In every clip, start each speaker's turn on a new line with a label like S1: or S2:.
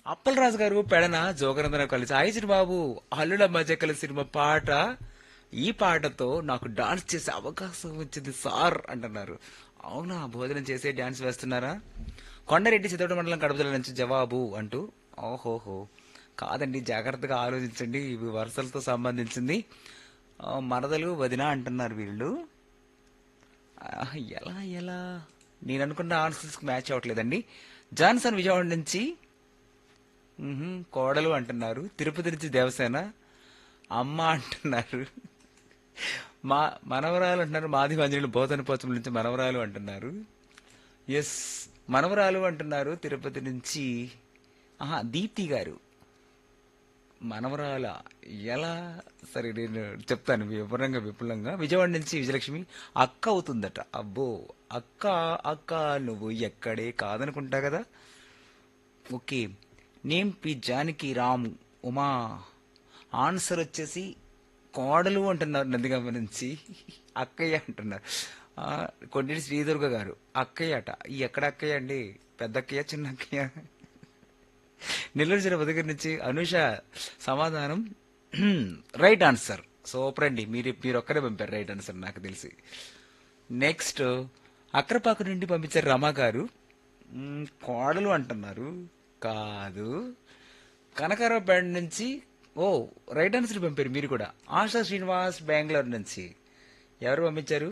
S1: అప్పలరాజు గారు పెడన జోగనందన కలిసి ఐజన్ బాబు అల్లుడ మజకల సినిమా పాట ఈ పాటతో నాకు డాన్స్ చేసే అవకాశం వచ్చింది సార్ అంటున్నారు అవునా భోజనం చేసే డాన్స్ వేస్తున్నారా కొండరెడ్డి చిత్తూరు మండలం కడప జిల్లా నుంచి జవాబు అంటూ ఓహోహో కాదండి జాగ్రత్తగా ఆలోచించండి ఇవి వరుసలతో సంబంధించింది ఆ, మరదలు వదిన అంటున్నారు వీళ్ళు ఆ, ఎలా ఎలా నేను అనుకున్న ఆన్సర్స్ మ్యాచ్ అవ్వట్లేదండి జాన్సన్ విజయవాడ నుంచి మ్హూ, కోడలు అంటున్నారు తిరుపతి నుంచి దేవసేన అమ్మ అంటున్నారు మా మనవరాలు అంటున్నారు మాది మంజులు బోధన పోచం నుంచి మనవరాలు అంటున్నారు ఎస్ మనవరాలు అంటున్నారు తిరుపతి నుంచి ఆహా దీప్తి గారు మనవరాల ఎలా సరే నేను చెప్తాను వివరంగా విపులంగా విజయవాడ నుంచి విజయలక్ష్మి అక్క అవుతుందట అబ్బో అక్క అక్క నువ్వు ఎక్కడే కాదనుకుంటా కదా okay name P Janaki Ramu Uma answer వచ్చేసి కోడలు అంటున్నారు నందిగామ నుంచి అక్కయ్య అంటున్నారు ఆ, కొన్నిటి శ్రీదుర్గ గారు అక్కయ్య అట ఈ ఎక్కడ అక్కయ్య అండి పెద్ద అక్కయ్య చిన్న అక్కయ్య నెల్లూరు జిల్లా దగ్గర నుంచి అనుష సమాధానం రైట్ ఆన్సర్ సూపర్ అండి మీరు మీరు ఒక్కరే పంపారు రైట్ ఆన్సర్ నాకు తెలిసి నెక్స్ట్ అక్రపాకు నుండి పంపించారు రమా గారు మ్, కోడలు అంటున్నారు కాదు కనకారావుపేట నుంచి ఓ రైట్ ఆన్సర్ పంపారు మీరు కూడా ఆశా శ్రీనివాస్ బెంగళూరు నుంచి ఎవరు పంపించారు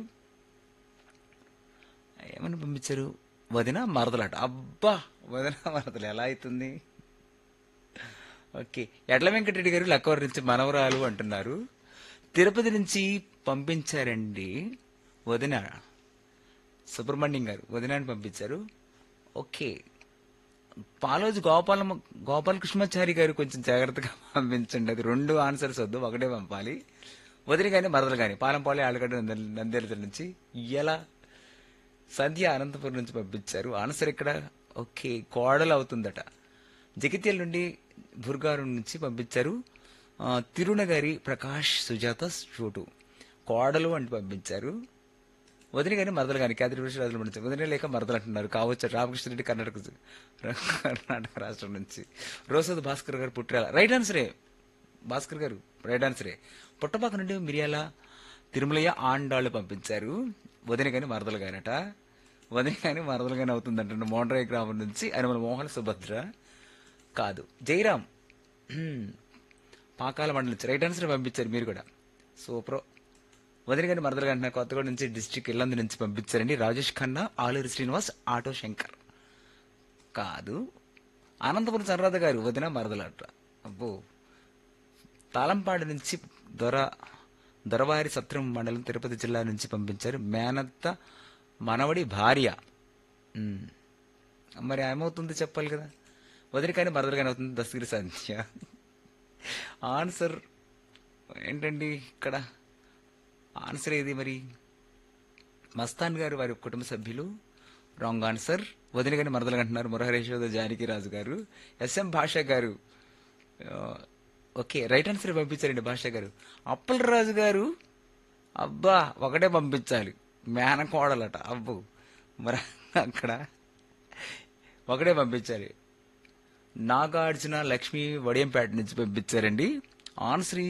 S1: ఏమని పంపించారు వదిన మరదలాట అబ్బా వదిన మరదలు ఎలా అవుతుంది ఓకే ఎడ్ల వెంకటరెడ్డి గారు లక్కవరి నుంచి మనవరాలు అంటున్నారు తిరుపతి నుంచి పంపించారండి వదిన సుబ్రహ్మణ్యం గారు వదినాన్ని పంపించారు ఓకే పాలోజు గోపాల గోపాలకృష్ణాచారి గారు కొంచెం జాగ్రత్తగా పంపించండి అది రెండు ఆన్సర్స్ వద్దు ఒకటే పంపాలి వదిలి కానీ మరదలు కానీ పాలంపాలి ఆలుగడ్డ నందేల నుంచి ఎలా సంధ్య అనంతపురం నుంచి పంపించారు ఆన్సర్ ఇక్కడ ఓకే కోడలు అవుతుందట జగిత్యాల నుండి బుర్గారు నుంచి పంపించారు ఆ, తిరునగరి ప్రకాష్ సుజాత చోటు కోడలు అంటూ పంపించారు వదిన గాని మరదలు గాని క్యాదిరి రాజుల నుంచి వదిన లేక మరదలు అంటున్నారు కావచ్చు రామకృష్ణ రెడ్డి కర్ణాటక కర్ణాటక రాష్ట్రం నుంచి రోసద్ భాస్కర్ గారు పుట్టాల రైట్ ఆన్సరే భాస్కర్ గారు రైట్ ఆన్సరే పుట్టపాక నుండి మిరియాల తిరుమలయ్య ఆండాళ్ళు పంపించారు వదిన గాని మరదలు గానట వదిన గాని మరదలు గాని అవుతుందంట మోండ్రాయి గ్రామం నుంచి అనుమల మోహన్ సుభద్ర కాదు జయరామ్ హ్మ్. పాకాల మండలి నుంచి రైట్ ఆన్సర్ పంపించారు మీరు కూడా సూపర్ వదిన గారి మరదలు గంట కొత్తగూడ నుంచి డిస్టిక్ ఇల్లందు నుంచి పంపించారండి రాజేష్ ఖన్నా ఆలూరి శ్రీనివాస్ ఆటో శంకర్ కాదు అనంతపురం సరరాధ గారు వదిన మరదలట అబ్బో తాళంపాడు నుంచి దొర దొరవారి సత్రం మండలం తిరుపతి జిల్లా నుంచి పంపించారు మేనత్త మనవడి భార్య ఉమ్. మరి ఏమవుతుంది చెప్పాలి కదా వదిలి కానీ మరదలు కానీ అవుతుంది దస్తగిరి సంధ్య ఆన్సర్ ఏంటండి ఇక్కడ ఆన్సర్ ఏది మరి మస్తాన్ గారు వారి కుటుంబ సభ్యులు రాంగ్ ఆన్సర్ వదిన గారిని మరదలు అంటున్నారు మురహరేశ్వర జానకి రాజు గారు ఎస్ఎం భాష గారు ఆ, ఓకే రైట్ ఆన్సర్ పంపించారండి భాష గారు అప్పలరాజు గారు అబ్బా ఒకటే పంపించాలి మేనకోడలట అబ్బో మరి అక్కడ ఒకటే పంపించాలి నాగార్జున లక్ష్మి వడియంపేట నుంచి పంపించారండి ఆన్సర్